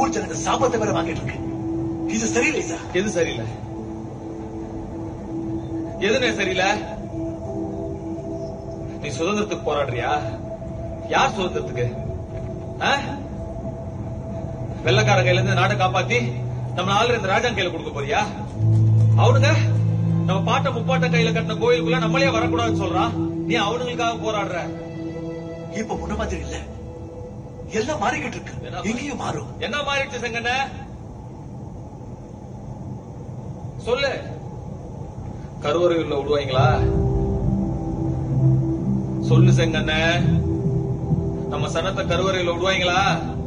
ஊர் ஜனங்க சாபத்தை வேற வாங்கிட்டு இருக்கு இது சரியில்லை சார் எது சரியில்லை எதுனே சரியில்லை நீ சுதந்திரத்துக்கு போராடுறியா யார் சுதந்திரத்துக்கு ஆ? வெள்ளக்கார கையில இருந்து நாட்டை காப்பாத்தி நம்ம ஆளுற இந்த ராஜா கையில கொடுக்க போறியா அவனுங்க நம்ம பாட்ட முப்பாட்ட கையில கட்டின கோயிலுக்குள்ள நம்மளே வரக்கூடாதுன்னு சொல்றான் நீ அவனுங்களுக்காக போராடுற இப்ப முன்ன மாதிரி இல்ல எல்லாம் மாறிக்கிட்டு இருக்கு எங்கேயும் மாறும் என்ன மாறிடுச்சு செங்கண்ண சொல்லு கருவறையுள்ள விடுவாங்களா சொல்லு செங்கண்ண நம்ம சனத்தை கருவறையில விடுவாங்களா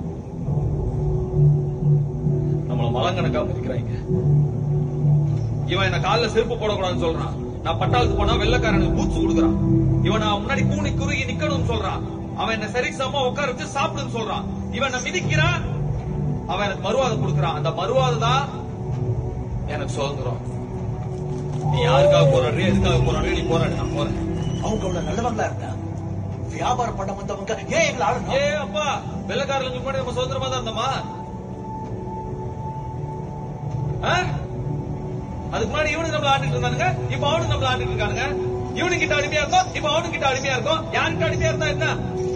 நம்மள மலங்கணக்கா மதிக்கிறாங்க இவன் என்ன கால்ல செருப்பு போடக்கூடாதுன்னு சொல்றான் நான் பட்டாளத்துக்கு போனா வெள்ளக்காரனுக்கு பூச்சு கொடுக்குறான் இவன் நான் முன்னாடி கூனி குறுகி நிக்கணும்னு சொல்றான் அவன் என்ன சரி சமமா உட்கார வச்சு சாப்பிடுன்னு சொல்றான் இவன் என்ன மிதிக்கிறான் அவன் எனக்கு மறுவாதம் கொடுக்கறான் அந்த மறுவாதம் தான் எனக்கு சுதந்திரம் நீ யாருக்காக போராடுறிய எதுக்காக போராடுறிய நீ போராடு நான் போறேன் அவங்க அவ்வளவு நல்லவங்களா இருந்தா வியாபாரம் பண்ண வந்தவங்க ஏன் எங்களை ஆளணும் ஏ அப்பா வெள்ளக்காரங்களுக்கு முன்னாடி நம்ம சுதந்திரமா தான் இருந்தோமா ஆ? அதுக்கு முன்னாடி இவனுக்கு நம்மள ஆண்டுட்டு இருந்தானுங்க இப்ப அவனுக்கு நம்மள ஆண்டுட்டு இருக்கானுங்க இவனுக்கு கிட்ட அடிமையா இருக்கும் இப்ப அவனுக்கு கிட்ட அடிமையா இருக்கும் யாருக்கிட்ட அடிமையா இருந்தா என்ன